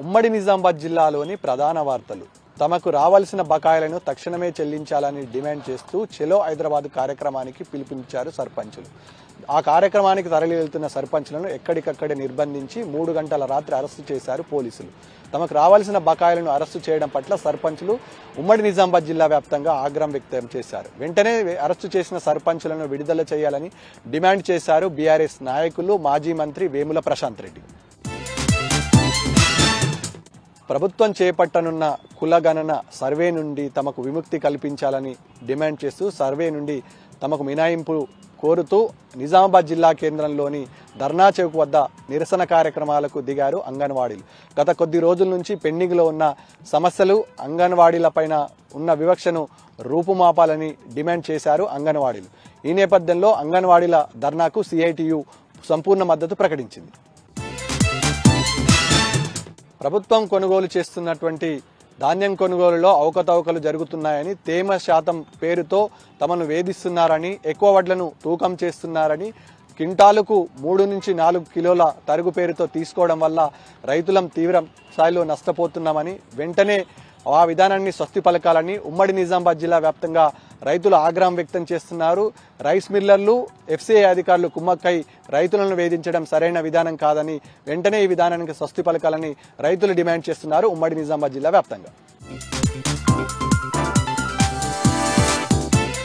ఉమ్మడి నిజామాబాద్ జిల్లాలోని ప్రధాన వార్తలు తమకు రావాల్సిన బకాయిలను తక్షణమే చెల్లించాలని డిమాండ్ చేస్తూ చెలో హైదరాబాద్ కార్యక్రమానికి పిలుపునిచ్చారు సర్పంచులు ఆ కార్యక్రమానికి తరలి వెళ్తున్న సర్పంచులను ఎక్కడికక్కడే నిర్బంధించి మూడు గంటల రాత్రి అరెస్టు చేశారు పోలీసులు తమకు రావాల్సిన బకాయిలను అరెస్టు చేయడం పట్ల సర్పంచులు ఉమ్మడి నిజామాబాద్ జిల్లా వ్యాప్తంగా ఆగ్రహం వ్యక్తం చేశారు వెంటనే అరెస్టు చేసిన సర్పంచులను విడుదల చేయాలని డిమాండ్ చేశారు బీఆర్ఎస్ నాయకులు మాజీ మంత్రి వేముల ప్రశాంత్ రెడ్డి ప్రభుత్వం చేపట్టనున్న కులగణన సర్వే నుండి తమకు విముక్తి కల్పించాలని డిమాండ్ చేస్తూ సర్వే నుండి తమకు మినాయింపు కోరుతూ నిజామాబాద్ జిల్లా కేంద్రంలోని ధర్నా చౌక్ వద్ద నిరసన కార్యక్రమాలకు దిగారు అంగన్వాడీలు గత కొద్ది రోజుల నుంచి పెండింగ్లో ఉన్న సమస్యలు అంగన్వాడీలపైన ఉన్న వివక్షను రూపుమాపాలని డిమాండ్ చేశారు అంగన్వాడీలు ఈ నేపథ్యంలో అంగన్వాడీల ధర్నాకు సిఐటియు సంపూర్ణ మద్దతు ప్రకటించింది ప్రభుత్వం కొనుగోలు చేస్తున్నటువంటి ధాన్యం కొనుగోలులో అవకతవకలు జరుగుతున్నాయని తేమ శాతం పేరుతో తమను వేధిస్తున్నారని ఎక్కువ వడ్లను తూకం చేస్తున్నారని కింటాలకు మూడు నుంచి నాలుగు కిలోల తరుగు పేరుతో తీసుకోవడం వల్ల రైతులం తీవ్ర స్థాయిలో నష్టపోతున్నామని వెంటనే ఆ విధానాన్ని స్వస్తి పలకాలని ఉమ్మడి నిజామాబాద్ జిల్లా వ్యాప్తంగా రైతులు ఆగ్రహం వ్యక్తం చేస్తున్నారు రైస్ మిల్లర్లు ఎఫ్సీఐ అధికారులు కుమ్మక్కై రైతులను వేధించడం సరైన విధానం కాదని వెంటనే ఈ విధానానికి స్వస్తి పలకాలని రైతులు డిమాండ్ చేస్తున్నారు ఉమ్మడి నిజామాబాద్ జిల్లా వ్యాప్తంగా